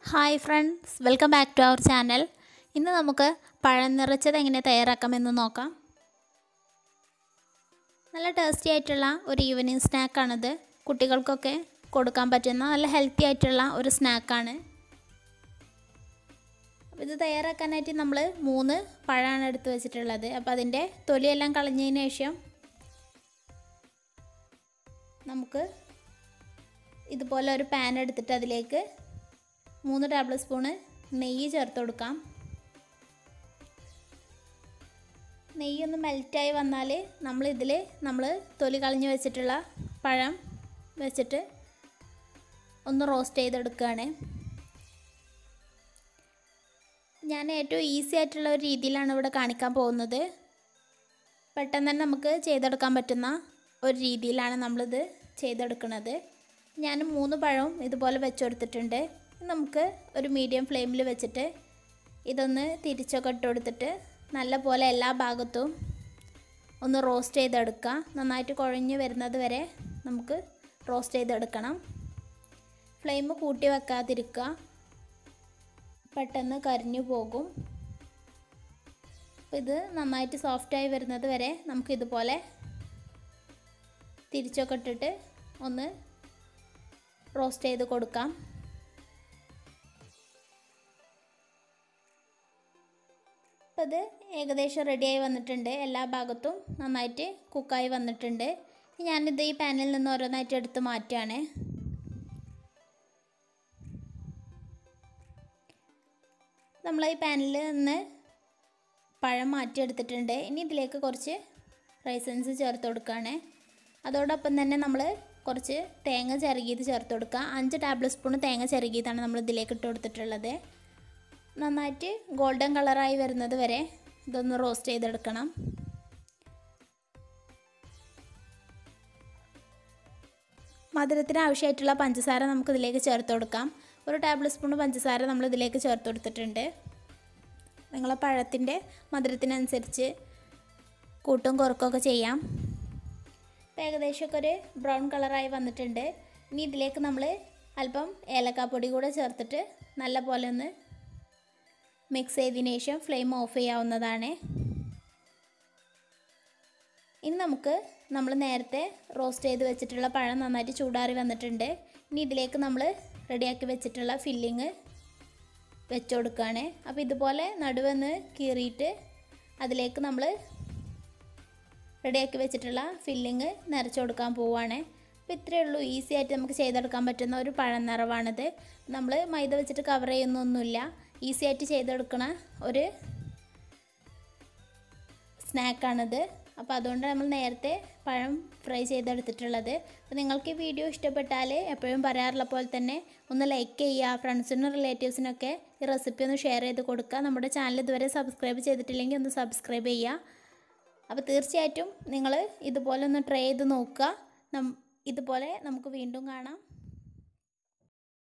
hi friends welcome back to അവർ channel ഇന്ന് നമുക്ക് പഴം നിറച്ചത് എങ്ങനെ തയ്യാറാക്കാമെന്ന് നോക്കാം നല്ല ടേസ്റ്റി ആയിട്ടുള്ള ഒരു ഈവനിങ് സ്നാക്കാണിത് കുട്ടികൾക്കൊക്കെ കൊടുക്കാൻ പറ്റുന്ന നല്ല ഹെൽത്തി ആയിട്ടുള്ള ഒരു സ്നാക്കാണ് അപ്പോൾ ഇത് തയ്യാറാക്കാനായിട്ട് നമ്മൾ മൂന്ന് പഴമാണ് എടുത്ത് വെച്ചിട്ടുള്ളത് അപ്പോൾ അതിൻ്റെ തൊലിയെല്ലാം കളഞ്ഞതിന് ശേഷം നമുക്ക് ഇതുപോലെ ഒരു പാൻ എടുത്തിട്ട് അതിലേക്ക് മൂന്ന് ടേബിൾ സ്പൂണ് നെയ്യ് ചേർത്ത് കൊടുക്കാം നെയ്യൊന്ന് മെൽറ്റായി വന്നാൽ നമ്മളിതിൽ നമ്മൾ തൊലി കളഞ്ഞ് വെച്ചിട്ടുള്ള പഴം വെച്ചിട്ട് ഒന്ന് റോസ്റ്റ് ചെയ്തെടുക്കുകയാണ് ഞാൻ ഏറ്റവും ഈസി ആയിട്ടുള്ള ഒരു രീതിയിലാണ് ഇവിടെ കാണിക്കാൻ പോകുന്നത് പെട്ടെന്ന് തന്നെ നമുക്ക് ചെയ്തെടുക്കാൻ പറ്റുന്ന ഒരു രീതിയിലാണ് നമ്മളിത് ചെയ്തെടുക്കുന്നത് ഞാൻ മൂന്ന് പഴവും ഇതുപോലെ വെച്ചുകൊടുത്തിട്ടുണ്ട് നമുക്ക് ഒരു മീഡിയം ഫ്ലെയിമിൽ വെച്ചിട്ട് ഇതൊന്ന് തിരിച്ചൊക്കെ ഇട്ട് കൊടുത്തിട്ട് നല്ല പോലെ എല്ലാ ഭാഗത്തും ഒന്ന് റോസ്റ്റ് ചെയ്തെടുക്കുക നന്നായിട്ട് കുഴഞ്ഞ് വരുന്നത് വരെ നമുക്ക് റോസ്റ്റ് ചെയ്തെടുക്കണം ഫ്ലെയിം കൂട്ടി വെക്കാതിരിക്കുക പെട്ടെന്ന് കരിഞ്ഞു പോകും അപ്പോൾ ഇത് നന്നായിട്ട് സോഫ്റ്റായി വരുന്നത് വരെ നമുക്കിതുപോലെ തിരിച്ചൊക്കെ ഇട്ടിട്ട് ഒന്ന് റോസ്റ്റ് ചെയ്ത് കൊടുക്കാം അപ്പോൾ ഇത് ഏകദേശം റെഡിയായി വന്നിട്ടുണ്ട് എല്ലാ ഭാഗത്തും നന്നായിട്ട് കുക്കായി വന്നിട്ടുണ്ട് ഞാനിത് ഈ പാനിൽ നിന്ന് ഓരോന്നായിട്ട് എടുത്ത് മാറ്റുകയാണ് നമ്മൾ ഈ പാനിൽ നിന്ന് പഴം മാറ്റിയെടുത്തിട്ടുണ്ട് ഇനി ഇതിലേക്ക് കുറച്ച് റൈസൻസ് ചേർത്ത് കൊടുക്കുകയാണ് അതോടൊപ്പം തന്നെ നമ്മൾ കുറച്ച് തേങ്ങ ചിരകിയത് ചേർത്ത് കൊടുക്കുക അഞ്ച് ടേബിൾ സ്പൂൺ തേങ്ങ ചിരകിയതാണ് നമ്മൾ ഇതിലേക്ക് ഇട്ട് കൊടുത്തിട്ടുള്ളത് നന്നായിട്ട് ഗോൾഡൻ കളറായി വരുന്നത് വരെ ഇതൊന്ന് റോസ്റ്റ് ചെയ്തെടുക്കണം മധുരത്തിന് ആവശ്യമായിട്ടുള്ള പഞ്ചസാര നമുക്ക് ഇതിലേക്ക് ചേർത്ത് കൊടുക്കാം ഒരു ടേബിൾ സ്പൂൺ പഞ്ചസാര നമ്മൾ ഇതിലേക്ക് ചേർത്ത് കൊടുത്തിട്ടുണ്ട് നിങ്ങളെ പഴത്തിൻ്റെ മധുരത്തിനനുസരിച്ച് കൂട്ടും കുറക്കൊക്കെ ചെയ്യാം ഇപ്പോൾ ഏകദേശമൊക്കെ ഒരു ബ്രൗൺ കളറായി വന്നിട്ടുണ്ട് ഇനി ഇതിലേക്ക് നമ്മൾ അല്പം ഏലക്കാപ്പൊടി കൂടെ ചേർത്തിട്ട് നല്ല പോലെ ഒന്ന് മിക്സ് ചെയ്തതിന് ശേഷം ഫ്ലെയിം ഓഫ് ചെയ്യാവുന്നതാണ് ഇനി നമുക്ക് നമ്മൾ നേരത്തെ റോസ്റ്റ് ചെയ്ത് വെച്ചിട്ടുള്ള പഴം നന്നായിട്ട് ചൂടാറി വന്നിട്ടുണ്ട് ഇനി ഇതിലേക്ക് നമ്മൾ റെഡിയാക്കി വെച്ചിട്ടുള്ള ഫില്ലിങ് വെച്ച് കൊടുക്കുകയാണ് അപ്പോൾ ഇതുപോലെ നടുവെന്ന് കീറിയിട്ട് അതിലേക്ക് നമ്മൾ റെഡിയാക്കി വെച്ചിട്ടുള്ള ഫില്ലിങ് നിറച്ച് കൊടുക്കാൻ പോവുകയാണ് അപ്പോൾ ഇത്രയേ ഉള്ളൂ ഈസി ആയിട്ട് നമുക്ക് ചെയ്തെടുക്കാൻ പറ്റുന്ന ഒരു പഴം നിറവാണിത് നമ്മൾ മൈദ വെച്ചിട്ട് കവർ ചെയ്യുന്നൊന്നുമില്ല ഈസി ആയിട്ട് ചെയ്തെടുക്കണ ഒരു സ്നാക്കാണിത് അപ്പോൾ അതുകൊണ്ട് നമ്മൾ നേരത്തെ പഴം ഫ്രൈ ചെയ്തെടുത്തിട്ടുള്ളത് അപ്പോൾ നിങ്ങൾക്ക് ഈ വീഡിയോ ഇഷ്ടപ്പെട്ടാൽ എപ്പോഴും പറയാറുള്ള പോലെ തന്നെ ഒന്ന് ലൈക്ക് ചെയ്യുക ഫ്രണ്ട്സിനും റിലേറ്റീവ്സിനൊക്കെ ഈ റെസിപ്പി ഒന്ന് ഷെയർ ചെയ്ത് കൊടുക്കുക നമ്മുടെ ചാനൽ ഇതുവരെ സബ്സ്ക്രൈബ് ചെയ്തിട്ടില്ലെങ്കിൽ ഒന്ന് സബ്സ്ക്രൈബ് ചെയ്യുക അപ്പോൾ തീർച്ചയായിട്ടും നിങ്ങൾ ഇതുപോലെ ഒന്ന് ട്രൈ ചെയ്ത് നോക്കുക ഇതുപോലെ നമുക്ക് വീണ്ടും കാണാം